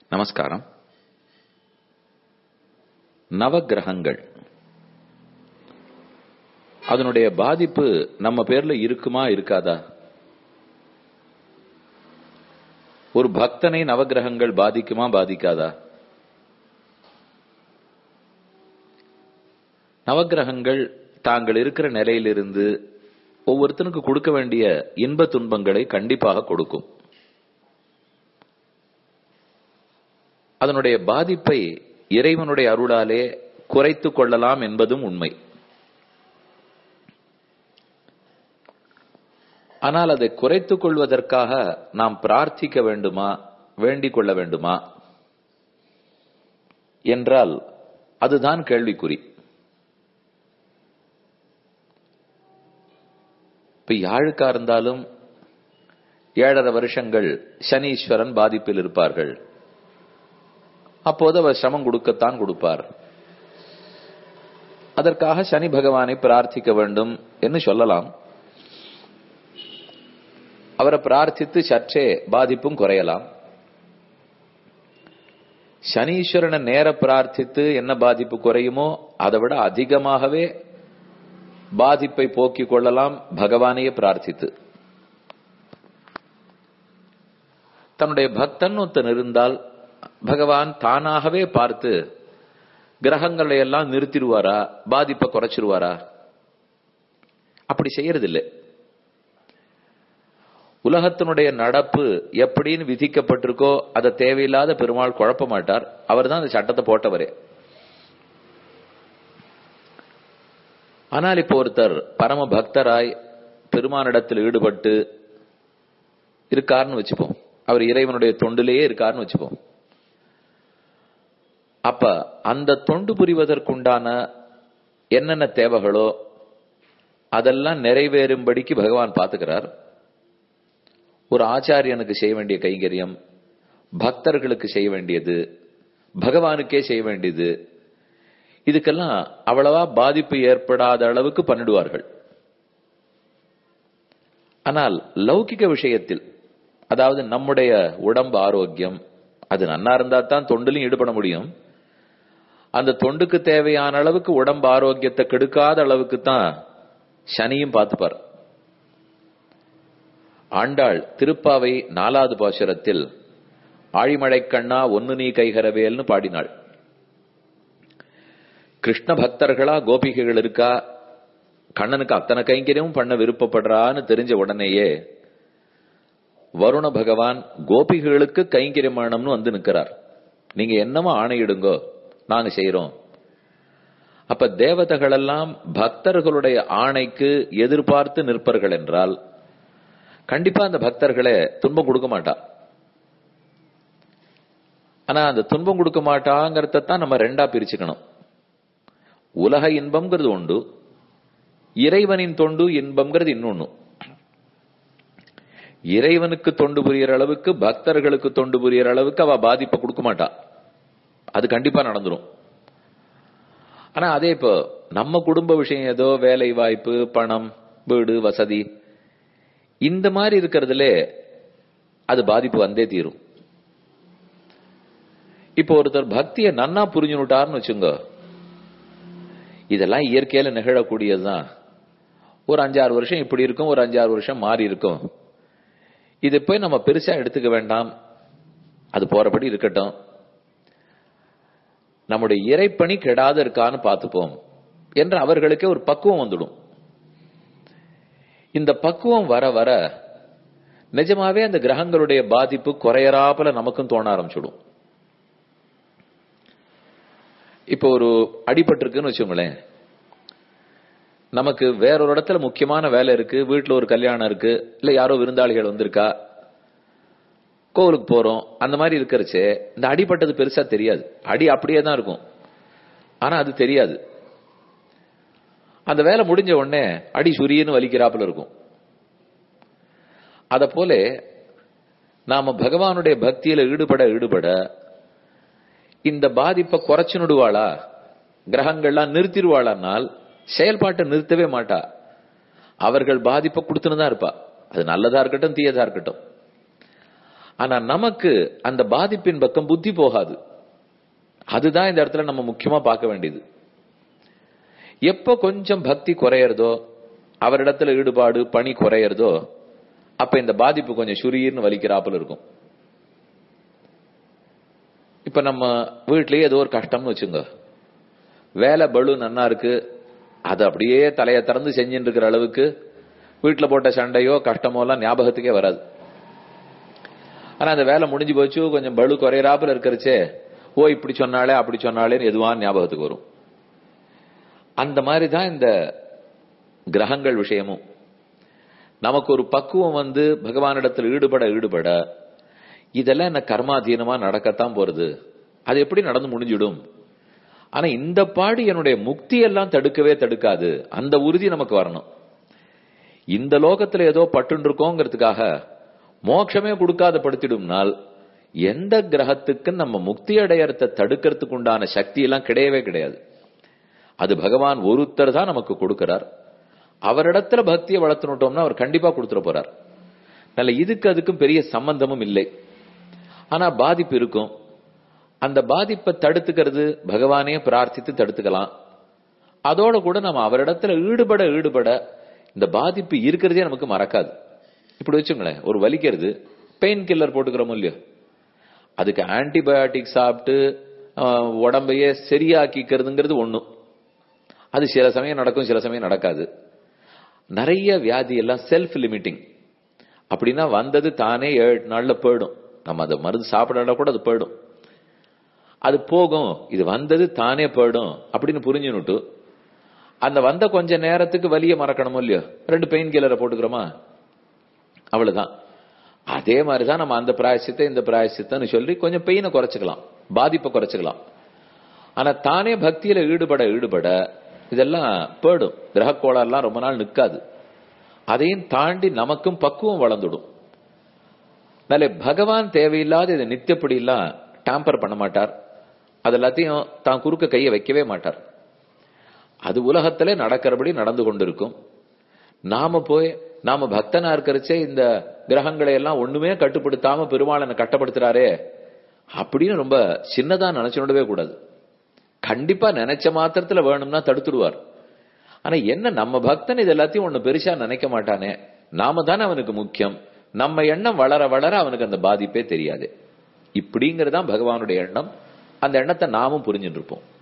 நமஸ்காரம் நவக்கிரகங்கள் அதனுடைய பாதிப்பு நம்ம பேர்ல இருக்குமா இருக்காதா ஒரு பக்தனை நவக்கிரகங்கள் பாதிக்குமா பாதிக்காதா நவக்கிரகங்கள் தாங்கள் இருக்கிற நிலையிலிருந்து ஒவ்வொருத்தனுக்கு கொடுக்க வேண்டிய இன்ப துன்பங்களை கண்டிப்பாக கொடுக்கும் அதனுடைய பாதிப்பை இறைவனுடைய அருளாலே குறைத்துக் கொள்ளலாம் என்பதும் உண்மை ஆனால் அதை குறைத்துக் கொள்வதற்காக நாம் பிரார்த்திக்க வேண்டுமா வேண்டிக் கொள்ள வேண்டுமா என்றால் அதுதான் கேள்விக்குறி இப்ப யாழுக்கா இருந்தாலும் ஏழரை வருஷங்கள் சனீஸ்வரன் பாதிப்பில் இருப்பார்கள் அப்போது அவர் சிரமம் கொடுக்கத்தான் கொடுப்பார் அதற்காக சனி பகவானை பிரார்த்திக்க வேண்டும் என்று சொல்லலாம் அவரை பிரார்த்தித்து சற்றே பாதிப்பும் குறையலாம் சனீஸ்வரனை நேர பிரார்த்தித்து என்ன பாதிப்பு குறையுமோ அதை விட அதிகமாகவே பாதிப்பை போக்கிக் கொள்ளலாம் பகவானையே பிரார்த்தித்து தன்னுடைய பக்தன் ஒருத்தன் இருந்தால் பகவான் தானாகவே பார்த்து கிரகங்களை எல்லாம் நிறுத்திடுவாரா பாதிப்பை குறைச்சிருவாரா அப்படி செய்யறதில்லை உலகத்தினுடைய நடப்பு எப்படின்னு விதிக்கப்பட்டிருக்கோ அதை தேவையில்லாத பெருமாள் குழப்ப மாட்டார் அவர் தான் அந்த சட்டத்தை போட்டவரே ஆனால் இப்போ ஒருத்தர் பரம பக்தராய் பெருமானிடத்தில் ஈடுபட்டு இருக்காருன்னு வச்சுப்போம் அவர் இறைவனுடைய தொண்டிலேயே இருக்காருன்னு வச்சுப்போம் அப்ப அந்த தொண்டு புரிவதற்குண்டான என்னென்ன தேவைகளோ அதெல்லாம் நிறைவேறும்படிக்கு பகவான் பாத்துக்கிறார் ஒரு ஆச்சாரியனுக்கு செய்ய வேண்டிய கைங்கரியம் பக்தர்களுக்கு செய்ய வேண்டியது பகவானுக்கே செய்ய வேண்டியது இதுக்கெல்லாம் அவ்வளவா பாதிப்பு ஏற்படாத அளவுக்கு பண்ணிடுவார்கள் ஆனால் லௌகிக விஷயத்தில் அதாவது நம்முடைய உடம்பு ஆரோக்கியம் அது நன்னா இருந்தா தான் தொண்டிலும் ஈடுபட முடியும் அந்த தொண்டுக்கு தேவையான அளவுக்கு உடம்பு ஆரோக்கியத்தை கெடுக்காத அளவுக்கு தான் சனியும் பார்த்துப்பார் ஆண்டாள் திருப்பாவை நாலாவது பாசுரத்தில் ஆழிமழை கண்ணா ஒன்னு நீ கைகரவேல்னு பாடினாள் கிருஷ்ண பக்தர்களா கோபிகைகள் இருக்கா கண்ணனுக்கு அத்தனை கைங்கரியமும் பண்ண விருப்பப்படுறான்னு தெரிஞ்ச உடனேயே வருண பகவான் கோபிகளுக்கு கைங்கரியம் வேணும்னு வந்து நிற்கிறார் நீங்க என்னமோ ஆணையிடுங்கோ நாங்க செய்யறோம் அப்ப தேவதைகள் எல்லாம் பக்தர்களுடைய ஆணைக்கு எதிர்பார்த்து நிற்பர்கள் என்றால் கண்டிப்பா அந்த பக்தர்களை துன்பம் கொடுக்க மாட்டா ஆனா அந்த துன்பம் கொடுக்க மாட்டாங்கிறத தான் நம்ம ரெண்டா பிரிச்சுக்கணும் உலக இன்பம்ங்கிறது உண்டு இறைவனின் தொண்டு இன்பம்ங்கிறது இன்னொன்னு இறைவனுக்கு தொண்டு புரியற அளவுக்கு பக்தர்களுக்கு தொண்டு புரியற அளவுக்கு அவ பாதிப்பை கொடுக்க மாட்டா அது கண்டிப்பா நடந்துரும் ஆனா அதே இப்போ நம்ம குடும்ப விஷயம் ஏதோ வேலை வாய்ப்பு பணம் வீடு வசதி இந்த மாதிரி இருக்கிறதுல அது பாதிப்பு வந்தே தீரும் இப்போ ஒருத்தர் பக்தியை நன்னா புரிஞ்சுட்டார்னு வச்சுங்க இதெல்லாம் இயற்கையில நிகழக்கூடியதுதான் ஒரு அஞ்சாறு வருஷம் இப்படி இருக்கும் ஒரு அஞ்சாறு வருஷம் மாறி இருக்கும் இது போய் நம்ம பெருசா எடுத்துக்க வேண்டாம் அது போறபடி இருக்கட்டும் நம்முடைய இறைப்பணி கெடாத இருக்கான்னு பார்த்துப்போம் என்று அவர்களுக்கே ஒரு பக்குவம் வந்துடும் இந்த பக்குவம் வர வர நிஜமாவே அந்த கிரகங்களுடைய பாதிப்பு குறையறாப்புல நமக்கும் தோண ஆரம்பிச்சிடும் இப்போ ஒரு அடிபட்டிருக்குன்னு வச்சுங்களேன் நமக்கு வேறொரு இடத்துல முக்கியமான வேலை இருக்கு வீட்டுல ஒரு கல்யாணம் இருக்கு இல்ல யாரோ விருந்தாளிகள் வந்திருக்கா கோவிலுக்கு போறோம் அந்த மாதிரி இருக்கிறச்சு இந்த அடிப்பட்டது பெருசா தெரியாது அடி அப்படியே தான் இருக்கும் ஆனா அது தெரியாது அந்த வேலை முடிஞ்ச உடனே அடி சுரியன்னு வலிக்கிறாப்புல இருக்கும் அத போல நாம பகவானுடைய பக்தியில ஈடுபட ஈடுபட இந்த பாதிப்பை குறைச்சுனுடுவாளா கிரகங்கள்லாம் நிறுத்திடுவாளானால் செயல்பாட்டை நிறுத்தவே மாட்டா அவர்கள் பாதிப்பை கொடுத்துன்னு தான் இருப்பா அது நல்லதா இருக்கட்டும் தீயதா இருக்கட்டும் ஆனா நமக்கு அந்த பாதிப்பின் பக்கம் புத்தி போகாது அதுதான் இந்த இடத்துல நம்ம முக்கியமா பார்க்க வேண்டியது எப்ப கொஞ்சம் பக்தி குறையறதோ அவரிடத்துல ஈடுபாடு பணி குறையறதோ அப்ப இந்த பாதிப்பு கொஞ்சம் சுரீர்னு வலிக்கிறாப்புல இருக்கும் இப்ப நம்ம வீட்லயே ஏதோ ஒரு கஷ்டம்னு வச்சுங்க வேலை பளு நன்னா இருக்கு அது அப்படியே தலையை திறந்து செஞ்சுட்டு இருக்கிற அளவுக்கு வீட்டுல போட்ட சண்டையோ கஷ்டமோ எல்லாம் ஞாபகத்துக்கே வராது ஆனா அந்த வேலை முடிஞ்சு போச்சு கொஞ்சம் பளு குறையறாப்புல இருக்கிறச்சே ஓ இப்படி சொன்னாலே அப்படி சொன்னாலே எதுவான் ஞாபகத்துக்கு வரும் அந்த மாதிரி தான் இந்த கிரகங்கள் விஷயமும் நமக்கு ஒரு பக்குவம் வந்து பகவானிடத்தில் ஈடுபட ஈடுபட இதெல்லாம் என்ன கர்மாதீனமா நடக்கத்தான் போறது அது எப்படி நடந்து முடிஞ்சிடும் ஆனா இந்த பாடி என்னுடைய முக்தி எல்லாம் தடுக்கவே தடுக்காது அந்த உறுதி நமக்கு வரணும் இந்த லோகத்துல ஏதோ பட்டுன்னு இருக்கோங்கிறதுக்காக மோட்சமே கொடுக்காத படுத்திடும்னால் எந்த கிரகத்துக்கு நம்ம முக்தி அடையறத தடுக்கிறதுக்கு உண்டான சக்தி எல்லாம் கிடையவே கிடையாது அது பகவான் ஒருத்தர் தான் நமக்கு கொடுக்கிறார் அவரிடத்துல பக்தியை வளர்த்துனுட்டோம்னா அவர் கண்டிப்பா கொடுத்துட போறார் நல்ல இதுக்கு அதுக்கும் பெரிய சம்பந்தமும் இல்லை ஆனா பாதிப்பு இருக்கும் அந்த பாதிப்பை தடுத்துக்கிறது பகவானே பிரார்த்தித்து தடுத்துக்கலாம் அதோட கூட நம்ம அவரிடத்துல ஈடுபட ஈடுபட இந்த பாதிப்பு இருக்கிறதே நமக்கு மறக்காது இப்படி வச்சுங்களேன் ஒரு வலிக்கிறது பெயின் கில்லர் போட்டுக்கிறோம் இல்லையோ அதுக்கு ஆன்டிபயோட்டிக் சாப்பிட்டு உடம்பையே சரியாக்கிக்கிறதுங்கிறது ஒண்ணும் அது சில சமயம் நடக்கும் சில சமயம் நடக்காது நிறைய வியாதி எல்லாம் செல்ஃப் லிமிட்டிங் அப்படின்னா வந்தது தானே ஏழு நாள்ல போயிடும் நம்ம அதை மருந்து சாப்பிடலாம் கூட அது போயிடும் அது போகும் இது வந்தது தானே போயிடும் அப்படின்னு புரிஞ்சுனுட்டு அந்த வந்த கொஞ்ச நேரத்துக்கு வலிய மறக்கணுமோ இல்லையோ ரெண்டு பெயின் கில்லரை போட்டுக்கிறோமா அவ்வளவுதான் அதே மாதிரிதான் நம்ம அந்த பிராயசித்தை இந்த பிராயசித்தன்னு சொல்லி கொஞ்சம் பெயினை குறைச்சிக்கலாம் பாதிப்பை குறைச்சிக்கலாம் ஆனா தானே பக்தியில ஈடுபட ஈடுபட இதெல்லாம் போயிடும் கிரகக்கோளெல்லாம் ரொம்ப நாள் நிற்காது அதையும் தாண்டி நமக்கும் பக்குவம் வளர்ந்துடும் நல்ல பகவான் தேவையில்லாத இதை நித்தியப்படி எல்லாம் டாம்பர் பண்ண மாட்டார் அது எல்லாத்தையும் தான் குறுக்க கையை வைக்கவே மாட்டார் அது உலகத்திலே நடக்கிறபடி நடந்து கொண்டிருக்கும் நாம போய் நாம பக்தனா இருக்கிறச்சே இந்த கிரகங்களை எல்லாம் ஒண்ணுமே கட்டுப்படுத்தாம பெருமாளனை கட்டப்படுத்துறாரே அப்படின்னு ரொம்ப சின்னதா நினைச்சுடவே கூடாது கண்டிப்பா நினைச்ச மாத்திரத்துல வேணும்னா தடுத்துடுவார் ஆனா என்ன நம்ம பக்தன் இது எல்லாத்தையும் ஒண்ணு பெருசா நினைக்க மாட்டானே நாம தானே அவனுக்கு முக்கியம் நம்ம எண்ணம் வளர வளர அவனுக்கு அந்த பாதிப்பே தெரியாது இப்படிங்கறதுதான் பகவானுடைய எண்ணம் அந்த எண்ணத்தை நாமும் புரிஞ்சுட்டு இருப்போம்